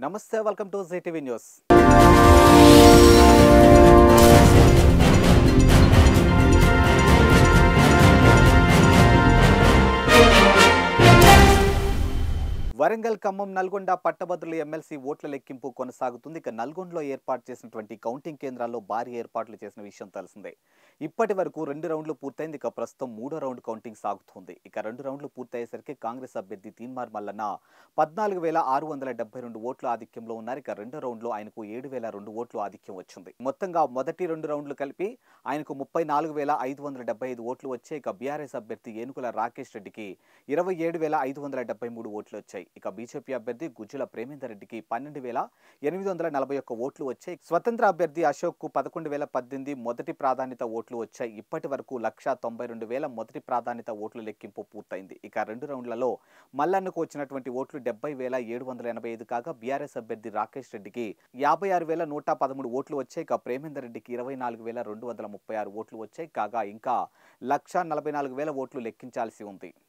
నమస్తే welcome to GTV news Warangal Khammam Nalgonda పట్టభద్రుల MLC ఓట్ల లెక్కింపు కొనసాగుతుంది ఇక నల్గొండలో ఏర్పాటు చేసినటువంటి కౌంటింగ్ కేంద్రాల్లో భారీ ఏర్పాట్లు చేసిన విషయం తెలిసిందే ఇప్పటి వరకు రెండు రౌండ్లు పూర్తయింది ఇక ప్రస్తుతం మూడో రౌండ్ కౌంటింగ్ సాగుతుంది ఇక రెండు రౌండ్లు పూర్తయ్యేసరికి కాంగ్రెస్ అభ్యర్థి తీన్మార్ మల్లన్న పద్నాలుగు వేల ఆరు వందల డెబ్బై రెండు ఓట్ల ఆధిక్యంలో ఉన్నారు ఇక రెండో రౌండ్లో ఆయనకు ఏడు వేల రెండు ఓట్లు ఆధిక్యం వచ్చింది మొత్తంగా మొదటి రెండు రౌండ్లు కలిపి ఆయనకు ముప్పై నాలుగు వేల ఐదు వందల డెబ్బై ఐదు ఓట్లు వచ్చాయి ఇక బీఆర్ఎస్ అభ్యర్థి ఏనుగుల రాకేష్ రెడ్డికి ఇరవై ఏడు వేల ఐదు వందల డెబ్బై మూడు ఓట్లు వచ్చాయి ఇక బీజేపీ అభ్యర్థి గుజ్జుల ప్రేమేందర్ రెడ్డికి పన్నెండు వేల ఎనిమిది వందల నలభై ఒక్క ఓట్లు వచ్చాయి స్వతంత్ర అభ్యర్థి అశోక్ కు పదకొండు వేల పద్దెనిమిది మొదటి ప్రాధాన్యత ఓట్లు వచ్చాయి ఇప్పటి వరకు లక్ష తొంభై రెండు వేల మొదటి ప్రాధాన్యత ఓట్ల లెక్కింపు పూర్తయింది ఇక రెండు రౌండ్లలో మల్లన్నకు వచ్చినటువంటి ఓట్లు డెబ్బై వేల ఏడు వందల ఎనభై ఐదు కాగా బీఆర్ఎస్ అభ్యర్థి రాకేష్ రెడ్డికి యాభై ఆరు వేల నూట పదమూడు ఓట్లు వచ్చాయి ఇక ప్రేమేందర్ రెడ్డికి ఇరవై నాలుగు వేల రెండు వందల ముప్పై ఆరు ఓట్లు వచ్చాయి కాగా ఇంకా లక్ష నలభై నాలుగు వేల ఓట్లు లెక్కించాల్సి ఉంది